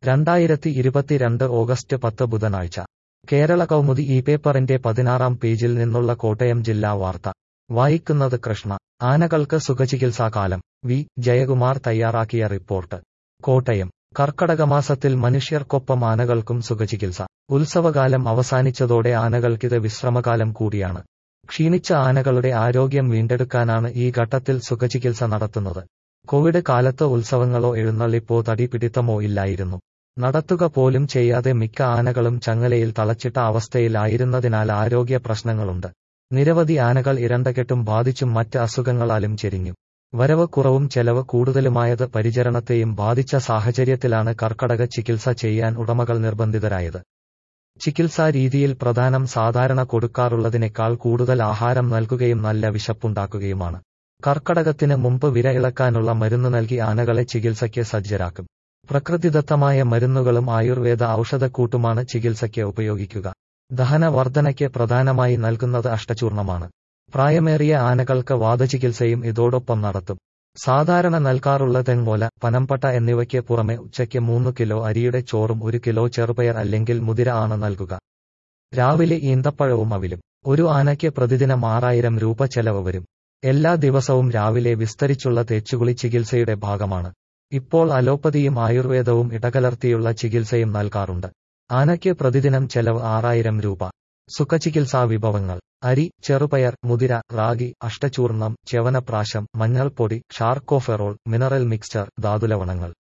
രണ്ടായിരത്തി ഇരുപത്തിരണ്ട് ഓഗസ്റ്റ് പത്ത് ബുധനാഴ്ച കേരള കൗമുദി ഈ പേപ്പറിന്റെ പതിനാറാം പേജിൽ നിന്നുള്ള കോട്ടയം ജില്ലാ വാർത്ത വായിക്കുന്നത് കൃഷ്ണ ആനകൾക്ക് സുഖചികിത്സാകാലം വി ജയകുമാർ തയ്യാറാക്കിയ റിപ്പോർട്ട് കോട്ടയം കർക്കടകമാസത്തിൽ മനുഷ്യർക്കൊപ്പം ആനകൾക്കും സുഖചികിത്സ ഉത്സവകാലം അവസാനിച്ചതോടെ ആനകൾക്കിത് വിശ്രമകാലം കൂടിയാണ് ക്ഷീണിച്ച ആനകളുടെ ആരോഗ്യം വീണ്ടെടുക്കാനാണ് ഈ ഘട്ടത്തിൽ സുഖചികിത്സ നടത്തുന്നത് കോവിഡ് കാലത്ത് ഉത്സവങ്ങളോ എഴുന്നള്ളിപ്പോ തടിപിടിത്തമോ ഇല്ലായിരുന്നു നടത്തുക പോലും ചെയ്യാതെ മിക്ക ആനകളും ചങ്ങലയിൽ തളച്ചിട്ട അവസ്ഥയിലായിരുന്നതിനാൽ ആരോഗ്യ പ്രശ്നങ്ങളുണ്ട് നിരവധി ആനകൾ ഇരണ്ടകെട്ടും ബാധിച്ചും മറ്റ് അസുഖങ്ങളാലും ചെരിഞ്ഞു വരവ് കുറവും ചെലവ് കൂടുതലുമായത് പരിചരണത്തെയും ബാധിച്ച സാഹചര്യത്തിലാണ് കർക്കടക ചികിത്സ ചെയ്യാൻ ഉടമകൾ നിർബന്ധിതരായത് ചികിത്സാ രീതിയിൽ പ്രധാനം സാധാരണ കൊടുക്കാറുള്ളതിനേക്കാൾ കൂടുതൽ ആഹാരം നൽകുകയും നല്ല വിശപ്പുണ്ടാക്കുകയുമാണ് കർക്കടകത്തിന് മുമ്പ് വിര ഇളക്കാനുള്ള മരുന്ന് നൽകി ആനകളെ ചികിത്സയ്ക്ക് സജ്ജരാക്കും പ്രകൃതിദത്തമായ മരുന്നുകളും ആയുർവേദ ഔഷധക്കൂട്ടുമാണ് ചികിത്സയ്ക്ക് ഉപയോഗിക്കുക ദഹനവർദ്ധനയ്ക്ക് പ്രധാനമായി നൽകുന്നത് അഷ്ടചൂർണമാണ് പ്രായമേറിയ ആനകൾക്ക് വാദചികിത്സയും ഇതോടൊപ്പം നടത്തും സാധാരണ നൽകാറുള്ള തെങ്ങോല പനമ്പട്ട എന്നിവയ്ക്ക് പുറമെ ഉച്ചയ്ക്ക് മൂന്ന് കിലോ അരിയുടെ ചോറും ഒരു കിലോ ചെറുപയർ അല്ലെങ്കിൽ മുതിര ആണ് നൽകുക രാവിലെ ഈന്തപ്പഴവും അവിലും ഒരു ആനയ്ക്ക് പ്രതിദിനം ആറായിരം രൂപ ചെലവ് വരും എല്ലാ ദിവസവും രാവിലെ വിസ്തരിച്ചുള്ള തേച്ചുകുളി ചികിത്സയുടെ ഭാഗമാണ് ഇപ്പോൾ അലോപ്പതിയും ആയുർവേദവും ഇടകലർത്തിയുള്ള ചികിത്സയും നൽകാറുണ്ട് ആനയ്ക്ക് പ്രതിദിനം ചെലവ് ആറായിരം രൂപ സുഖചികിത്സാ വിഭവങ്ങൾ അരി ചെറുപയർ മുതിര റാഗി അഷ്ടചൂർണം ച്യവനപ്രാശം മഞ്ഞൾപ്പൊടി ഷാർക്കോഫെറോൾ മിനറൽ മിക്സ്ചർ ധാതുലവണങ്ങൾ